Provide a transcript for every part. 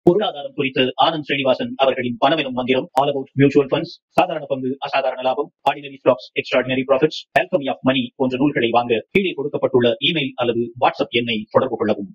பொருளாதாரம் குறித்து ஆனந்த் ஸ்ரீனிவாசன் அவர்களின் பணமெனும் மந்திரம் ஆல் அபவுட் மியூச்சுவல் ஃபண்ட்ஸ் சாதாரண பங்கு அசாதாரண லாபம் ordinary stocks extraordinary profits alchemy of money போன்ற நூல்களை வாங்க கீழே கொடுக்கப்பட்டுள்ள இமெயில் அல்லது வாட்ஸ்அப் எண்ணை தொடர்பு கொள்ளவும்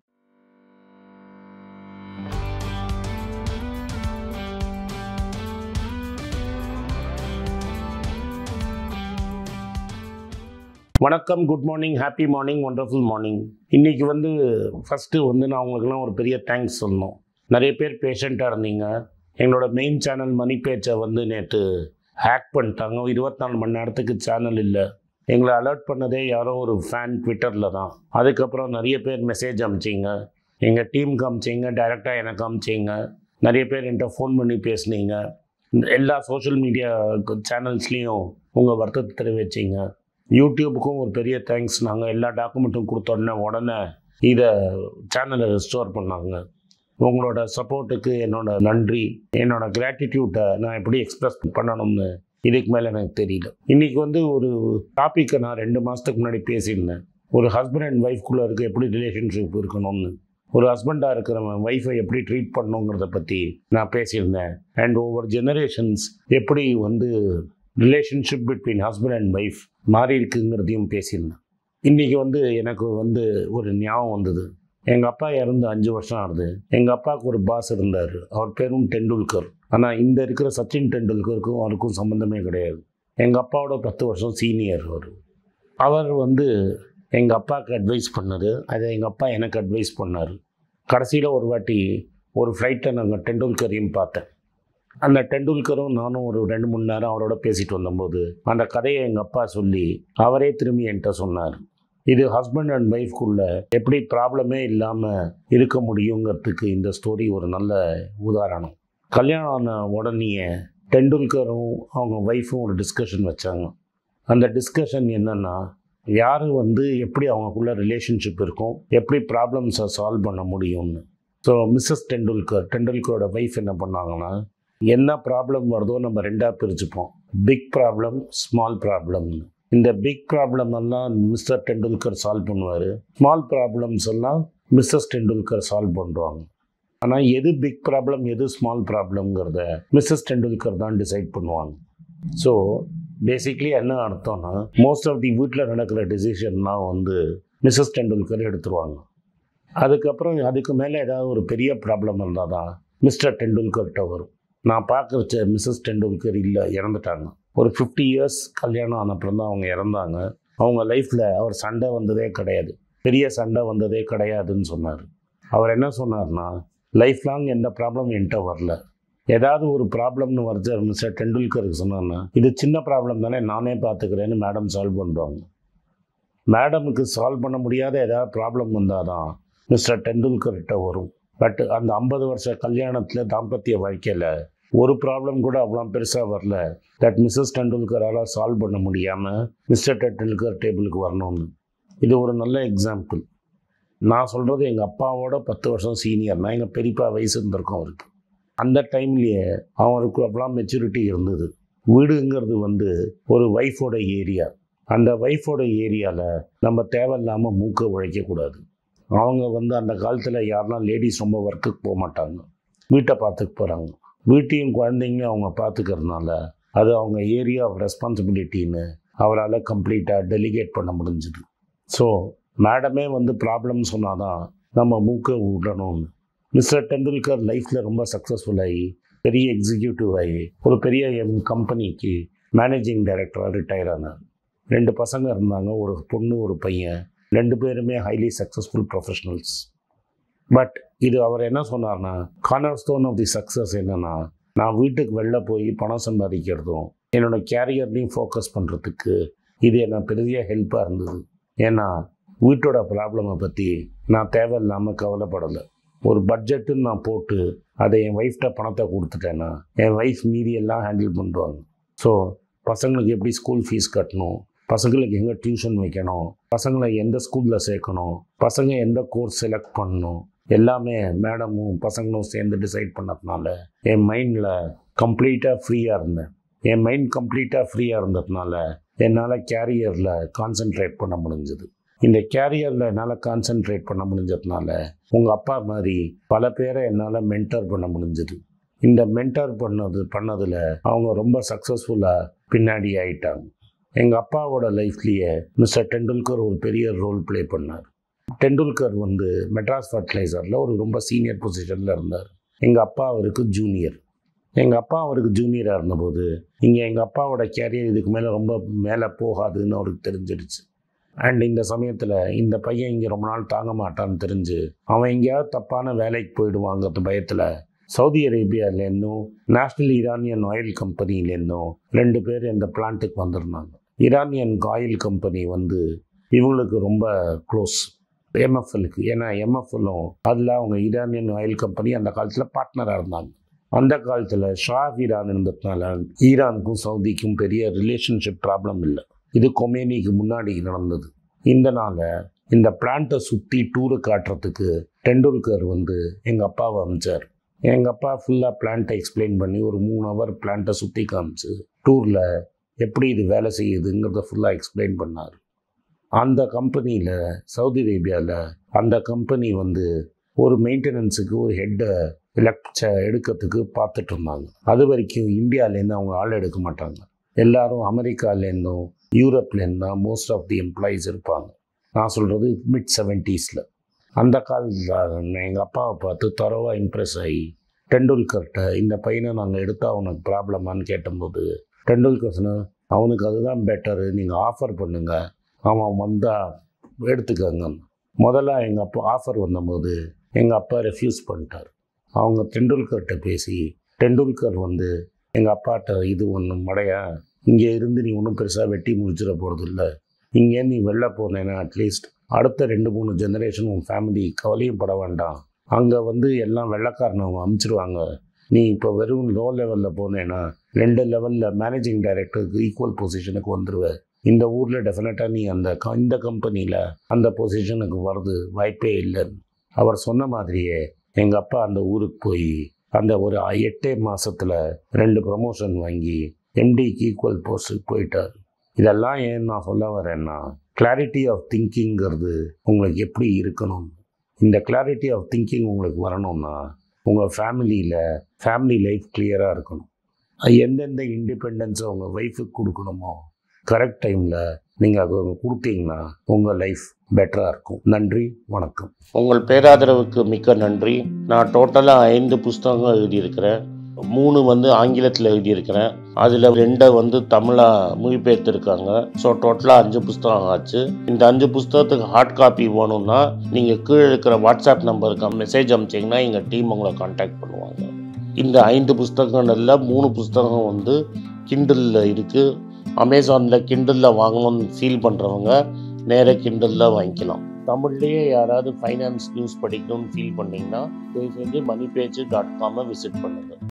வணக்கம் good morning happy morning wonderful morning இன்றைக்கி வந்து ஃபஸ்ட்டு வந்து நான் உங்களுக்குலாம் ஒரு பெரிய தேங்க்ஸ் சொல்லணும் நிறைய பேர் பேஷண்ட்டாக இருந்தீங்க எங்களோட மெயின் சேனல் மணி பேச்சை வந்து நேற்று ஹேக் பண்ணிட்டாங்க இருபத்தி நாலு மணி நேரத்துக்கு சேனல் இல்லை எங்களை அலர்ட் பண்ணதே யாரோ ஒரு ஃபேன் ட்விட்டரில் தான் அதுக்கப்புறம் நிறைய பேர் மெசேஜ் அமிச்சிங்க எங்கள் டீமுக்கு அமிச்சிங்க டைரெக்டாக எனக்கு அமிச்சிங்க நிறைய பேர் என்கிட்ட ஃபோன் பண்ணி பேசுனீங்க எல்லா சோஷியல் மீடியா சேனல்ஸ்லேயும் உங்கள் வருத்தத்தை தெரிவிச்சிங்க யூடியூபுக்கும் ஒரு பெரிய தேங்க்ஸ் நாங்கள் எல்லா டாக்குமெண்ட்டும் கொடுத்த உடனே உடனே இதை சேனலை ரெஸ்டோர் பண்ணாங்க உங்களோட சப்போர்ட்டுக்கு என்னோட நன்றி என்னோட கிராட்டிடியூட்டை நான் எப்படி எக்ஸ்பிரஸ் பண்ணணும்னு இதுக்கு மேலே எனக்கு தெரியல இன்றைக்கி வந்து ஒரு டாப்பிக்கை நான் ரெண்டு மாதத்துக்கு முன்னாடி பேசியிருந்தேன் ஒரு ஹஸ்பண்ட் அண்ட் ஒய்ஃப்குள்ளே இருக்க எப்படி ரிலேஷன்ஷிப் இருக்கணும்னு ஒரு ஹஸ்பண்டாக இருக்கிறவன் ஒய்ஃபை எப்படி ட்ரீட் பண்ணணுங்கிறத பற்றி நான் பேசியிருந்தேன் அண்ட் ஒவ்வொரு ஜெனரேஷன்ஸ் எப்படி வந்து relationship between husband and wife மாறி இருக்குங்கிறதையும் பேசியிருந்தேன் இன்றைக்கி வந்து எனக்கு வந்து ஒரு ஞாபகம் வந்தது எங்கள் அப்பா இறந்து அஞ்சு வருஷம் ஆகுது எங்கள் அப்பாவுக்கு ஒரு பாஸ் இருந்தார் அவர் பேரும் டெண்டுல்கர் ஆனால் இந்த இருக்கிற சச்சின் டெண்டுல்கருக்கும் அவருக்கும் சம்மந்தமே கிடையாது எங்கள் அப்பாவோட பத்து வருஷம் சீனியர் அவர் அவர் வந்து எங்கள் அப்பாவுக்கு அட்வைஸ் பண்ணது அதை எங்கள் அப்பா எனக்கு அட்வைஸ் பண்ணார் கடைசியில் ஒரு வாட்டி ஒரு ஃப்ளைட்டை நாங்கள் டெண்டுல்கரையும் பார்த்தேன் அந்த டெண்டுல்கரும் நானும் ஒரு ரெண்டு மூணு நேரம் அவரோட பேசிட்டு வந்தபோது அந்த கதையை எங்கள் அப்பா சொல்லி அவரே திரும்பி என்கிட்ட சொன்னார் இது ஹஸ்பண்ட் அண்ட் ஒய்ஃப்குள்ள எப்படி ப்ராப்ளமே இல்லாமல் இருக்க முடியுங்கிறதுக்கு இந்த ஸ்டோரி ஒரு நல்ல உதாரணம் கல்யாணம் ஆன உடனேயே டெண்டுல்கரும் அவங்க ஒய்ஃபும் ஒரு டிஸ்கஷன் வச்சாங்க அந்த டிஸ்கஷன் என்னென்னா யார் வந்து எப்படி அவங்களுக்குள்ள ரிலேஷன்ஷிப் இருக்கும் எப்படி ப்ராப்ளம்ஸை சால்வ் பண்ண முடியும்னு ஸோ மிஸ்ஸஸ் டெண்டுல்கர் டெண்டுல்கரோட ஒய்ஃப் என்ன பண்ணாங்கன்னா என்ன ப்ராப்ளம் வருதோ நம்ம ரெண்டாக பிரிச்சுப்போம் பிக் ப்ராப்ளம் ஸ்மால் ப்ராப்ளம்னு இந்த பிக் ப்ராப்ளம் எல்லாம் மிஸ்டர் டெண்டுல்கர் சால்வ் பண்ணுவார் ஸ்மால் ப்ராப்ளம்ஸ் எல்லாம் மிஸ்ஸஸ் டெண்டுல்கர் சால்வ் பண்ணுவாங்க ஆனால் எது பிக் ப்ராப்ளம் எது ஸ்மால் ப்ராப்ளம்ங்கிறத மிஸ்ஸஸ் டெண்டுல்கர் தான் டிசைட் பண்ணுவாங்க ஸோ பேசிக்லி என்ன அர்த்தம்னா மோஸ்ட் ஆஃப் தி வீட்டில் நடக்கிற டிசிஷன்லாம் வந்து மிஸ்ஸஸ் டெண்டுல்கர் எடுத்துருவாங்க அதுக்கப்புறம் அதுக்கு மேலே ஏதாவது ஒரு பெரிய ப்ராப்ளம் இருந்தால் தான் மிஸ்டர் டெண்டுல்கர்கிட்ட வரும் நான் பார்க்க வச்ச மிஸ்ஸஸ் டெண்டுல்கர் இல்லை இறந்துட்டாங்க ஒரு ஃபிஃப்டி இயர்ஸ் கல்யாணம் ஆனப்புறம் தான் அவங்க இறந்தாங்க அவங்க லைஃப்பில் அவர் சண்டை வந்ததே கிடையாது பெரிய சண்டை வந்ததே கிடையாதுன்னு சொன்னார் அவர் என்ன சொன்னார்னா லைஃப் லாங் எந்த ப்ராப்ளம் என்கிட்ட வரல ஏதாவது ஒரு ப்ராப்ளம்னு வருது மிஸ்டர் டெண்டுல்கருக்கு சொன்னார்னா இது சின்ன ப்ராப்ளம் தானே நானே பார்த்துக்கிறேன்னு மேடம் சால்வ் பண்ணுவாங்க மேடமுக்கு சால்வ் பண்ண முடியாத ஏதாவது ப்ராப்ளம் வந்தால் தான் மிஸ்டர் டெண்டுல்கர்கிட்ட வரும் பட் அந்த ஐம்பது வருஷ கல்யாணத்தில் தாம்பத்திய வாழ்க்கையில் ஒரு ப்ராப்ளம் கூட அவ்வளோ பெருசாக வரல தட் மிஸ்ஸஸ் டெண்டுல்கரால் சால்வ் பண்ண முடியாமல் மிஸ்டர் டெண்டுல்கர் டேபிளுக்கு வரணும்னு இது ஒரு நல்ல எக்ஸாம்பிள் நான் சொல்கிறது எங்கள் அப்பாவோட பத்து வருஷம் சீனியர் நான் எங்கள் பெரியப்பா வயசு இருந்திருக்கோம் அவருக்கு அந்த டைம்லேயே அவருக்கு அவ்வளோ மெச்சூரிட்டி இருந்தது வீடுங்கிறது வந்து ஒரு ஒய்ஃபோட ஏரியா அந்த ஒய்ஃபோட ஏரியாவில் நம்ம தேவையில்லாமல் மூக்கை உழைக்கக்கூடாது அவங்க வந்து அந்த காலத்தில் யாரெல்லாம் லேடிஸ் ரொம்ப ஒர்க்குக்கு போக மாட்டாங்க வீட்டை பார்த்துக்க போகிறாங்க வீட்டையும் குழந்தைங்களையும் அவங்க பார்த்துக்கிறதுனால அது அவங்க ஏரியா ஆஃப் ரெஸ்பான்சிபிலிட்டின்னு அவரால் கம்ப்ளீட்டாக டெலிகேட் பண்ண முடிஞ்சுது ஸோ மேடமே வந்து ப்ராப்ளம் சொன்னால் தான் நம்ம மூக்கை விடணும்னு மிஸ்டர் டெண்டுல்கர் லைஃப்பில் ரொம்ப சக்ஸஸ்ஃபுல் ஆகி பெரிய எக்ஸிக்யூட்டிவ் ஆகி ஒரு பெரிய எம் கம்பெனிக்கு மேனேஜிங் டைரக்டராக ரிட்டையர் ஆனார் ரெண்டு பசங்க இருந்தாங்க ஒரு பொண்ணு ஒரு பையன் ரெண்டு பேருமே ஹைலி சக்ஸஸ்ஃபுல் ப்ரொஃபஷனல்ஸ் பட் இது அவர் என்ன சொன்னார்னா cornerstone of the success என்னென்னா நான் வீட்டுக்கு வெளில போய் பணம் சம்பாதிக்கிறதும் என்னோடய கேரியர்லையும் ஃபோக்கஸ் பண்ணுறதுக்கு இது என்ன பெரிய ஹெல்ப்பாக இருந்தது ஏன்னா வீட்டோட ப்ராப்ளமை பற்றி நான் தேவையில்லாமல் கவலைப்படலை ஒரு பட்ஜெட்டுன்னு நான் போட்டு அதை என் ஒய்ஃப்ட்ட பணத்தை கொடுத்துட்டேன்னா என் ஒய்ஃப் மீதி எல்லாம் ஹேண்டில் பண்ணுவாங்க ஸோ பசங்களுக்கு எப்படி ஸ்கூல் ஃபீஸ் கட்டணும் பசங்களுக்கு எங்கே டியூஷன் வைக்கணும் பசங்களை எந்த ஸ்கூலில் சேர்க்கணும் பசங்க எந்த கோர்ஸ் செலக்ட் பண்ணணும் எல்லாமே மேடமும் பசங்களும் சேர்ந்து டிசைட் பண்ணதுனால என் மைண்டில் கம்ப்ளீட்டாக ஃப்ரீயாக இருந்தேன் என் மைண்ட் கம்ப்ளீட்டாக ஃப்ரீயாக இருந்ததுனால என்னால் கேரியரில் கான்சென்ட்ரேட் பண்ண முடிஞ்சது இந்த கேரியரில் என்னால் கான்சென்ட்ரேட் பண்ண முடிஞ்சதுனால உங்கள் அப்பா மாதிரி பல பேரை என்னால் மென்டர் பண்ண முடிஞ்சது இந்த மென்டர் பண்ணது பண்ணதில் அவங்க ரொம்ப சக்ஸஸ்ஃபுல்லாக பின்னாடி ஆயிட்டாங்க எங்கள் அப்பாவோட லைஃப்லேயே மிஸ்டர் டெண்டுல்கர் ஒரு பெரிய ரோல் ப்ளே பண்ணார் டெண்டுல்கர் வந்து மெட்ராஸ் ஃபர்டிலைசரில் ஒரு ரொம்ப சீனியர் பொசிஷனில் இருந்தார் எங்கள் அப்பா அவருக்கு ஜூனியர் எங்கள் அப்பா அவருக்கு ஜூனியராக இருந்தபோது இங்கே எங்கள் அப்பாவோட கேரியர் இதுக்கு மேலே ரொம்ப மேலே போகாதுன்னு அவருக்கு தெரிஞ்சிடுச்சு அண்ட் இந்த சமயத்தில் இந்த பையன் இங்கே ரொம்ப நாள் தாங்க மாட்டான்னு தெரிஞ்சு அவன் எங்கேயாவது தப்பான வேலைக்கு போயிடுவாங்கிறது பயத்தில் சவுதி அரேபியாவிலேருந்தும் நேஷ்னல் ஈரானியன் ஆயில் கம்பெனிலேருந்தும் ரெண்டு பேர் இந்த பிளான்ட்டுக்கு வந்திருந்தாங்க ஈரானியன் ஆயில் கம்பெனி வந்து இவங்களுக்கு ரொம்ப க்ளோஸ் எம்எஃப்எலுக்கு ஏன்னா எம்எஃப்எலும் அதில் அவங்க ஈரானியன் ஆயில் கம்பெனி அந்த காலத்தில் பார்ட்னராக இருந்தாங்க அந்த காலத்தில் ஷா ஈரான் இருந்ததுனால ஈரானுக்கும் சவுதிக்கும் பெரிய ரிலேஷன்ஷிப் ப்ராப்ளம் இல்லை இது கொமேனிக்கு முன்னாடி நடந்தது இந்த நாளை இந்த பிளான்ட்டை சுற்றி டூரு காட்டுறதுக்கு டெண்டுல்கர் வந்து எங்கள் அப்பாவை அமிச்சார் எங்கள் அப்பா ஃபுல்லாக பிளான்ட்டை எக்ஸ்பிளைன் பண்ணி ஒரு மூணு ஹவர் பிளான்ட்டை சுற்றி காமிச்சு டூரில் எப்படி இது வேலை செய்யுதுங்கிறத ஃபுல்லாக எக்ஸ்பிளைன் பண்ணார் அந்த கம்பெனியில் சவுதி அரேபியாவில் அந்த கம்பெனி வந்து ஒரு மெயின்டெனன்ஸுக்கு ஒரு ஹெட்டை லெக்ச எடுக்கிறதுக்கு பார்த்துட்டு இருந்தாங்க அது வரைக்கும் இந்தியாவிலேருந்து அவங்க ஆள் எடுக்க மாட்டாங்க எல்லாரும் அமெரிக்காலேருந்தும் யூரோப்லேருந்து தான் மோஸ்ட் ஆஃப் தி எம்ப்ளாயீஸ் இருப்பாங்க நான் சொல்கிறது மிட் செவன்ட்டீஸில் அந்த காலத்தில் எங்கள் அப்பாவை பார்த்து தரவாக இம்ப்ரெஸ் ஆகி டெண்டுல்கர்கிட்ட இந்த பையனை நாங்கள் எடுத்தால் அவனுக்கு ப்ராப்ளமான்னு கேட்டபோது டெண்டுல்கர் சொன்ன அவனுக்கு அதுதான் பெட்டரு நீங்கள் ஆஃபர் பண்ணுங்கள் அவன் வந்தால் எடுத்துக்கங்க முதல்ல எங்கள் அப்பா ஆஃபர் வந்தபோது எங்கள் அப்பா ரெஃப்யூஸ் பண்ணிட்டார் அவங்க டெண்டுல்கர்கிட்ட பேசி டெண்டுல்கர் வந்து எங்கள் அப்பாட்ட இது ஒன்று மடையா இங்கே இருந்து நீ ஒன்றும் பெருசாக வெட்டி முடிச்சிட போகிறது இல்லை இங்கேருந்து நீ வெளில போனேன்னா அட்லீஸ்ட் அடுத்த ரெண்டு மூணு ஜெனரேஷன் உன் ஃபேமிலி கவலையும் பட வேண்டாம் அங்கே வந்து எல்லாம் வெள்ளைக்காரனை அவங்க அமுச்சிருவாங்க நீ இப்போ வெறும் லோ லெவலில் போனேன்னா ரெண்டு லெவலில் மேனேஜிங் டைரக்டருக்கு ஈக்குவல் பொசிஷனுக்கு வந்துடுவ இந்த ஊரில் டெஃபினட்டாக நீ அந்த க- இந்த கம்பெனியில் அந்த பொசிஷனுக்கு வர்றது வாய்ப்பே இல்லைன்னு அவர் சொன்ன மாதிரியே எங்கள் அப்பா அந்த ஊருக்கு போய் அந்த ஒரு எட்டே மாசத்துல ரெண்டு ப்ரமோஷன் வாங்கி எம்டிக்கு ஈக்குவல் போஸ்ட்டுக்கு போயிட்டார் இதெல்லாம் ஏன் நான் சொல்ல வரேன்னா கிளாரிட்டி ஆஃப் திங்கிங்கிறது உங்களுக்கு எப்படி இருக்கணும் இந்த கிளாரிட்டி ஆஃப் திங்கிங் உங்களுக்கு வரணும்னா உங்கள் ஃபேமிலியில் ஃபேமிலி லைஃப் கிளியராக இருக்கணும் அது எந்தெந்த இண்டிபெண்டன்ஸை உங்கள் ஒய்ஃபுக்கு கொடுக்கணுமோ கரெக்ட் டைமில் நீங்கள் அது கொடுத்தீங்கன்னா உங்கள் லைஃப் பெட்டராக இருக்கும் நன்றி வணக்கம் உங்கள் பேராதரவுக்கு மிக்க நன்றி நான் டோட்டலாக ஐந்து புஸ்தகங்கள் எழுதியிருக்கிறேன் மூணு வந்து ஆங்கிலத்தில் எழுதியிருக்கிறேன் அதில் ரெண்டை வந்து தமிழாக மொழிபெயர்த்திருக்காங்க ஸோ டோட்டலாக அஞ்சு புஸ்தகம் ஆச்சு இந்த அஞ்சு புஸ்தகத்துக்கு ஹார்ட் காப்பி வேணும்னா நீங்கள் கீழே இருக்கிற வாட்ஸ்அப் நம்பருக்கு மெசேஜ் அனுப்பிச்சிங்கன்னா எங்கள் டீம் உங்களை காண்டாக்ட் பண்ணுவாங்க இந்த ஐந்து புஸ்தகங்கள்ல மூணு புஸ்தகம் வந்து கிண்டலில் இருக்குது அமேசானில் கிண்டலில் வாங்கணும்னு ஃபீல் பண்ணுறவங்க நேராக கிண்டலில் வாங்கிக்கலாம் தமிழ்லேயே யாராவது ஃபைனான்ஸ் நியூஸ் படிக்கணும்னு ஃபீல் பண்ணீங்கன்னா தயவு செஞ்சு மணி பேஜ் டாட் காமை விசிட் பண்ணுங்கள்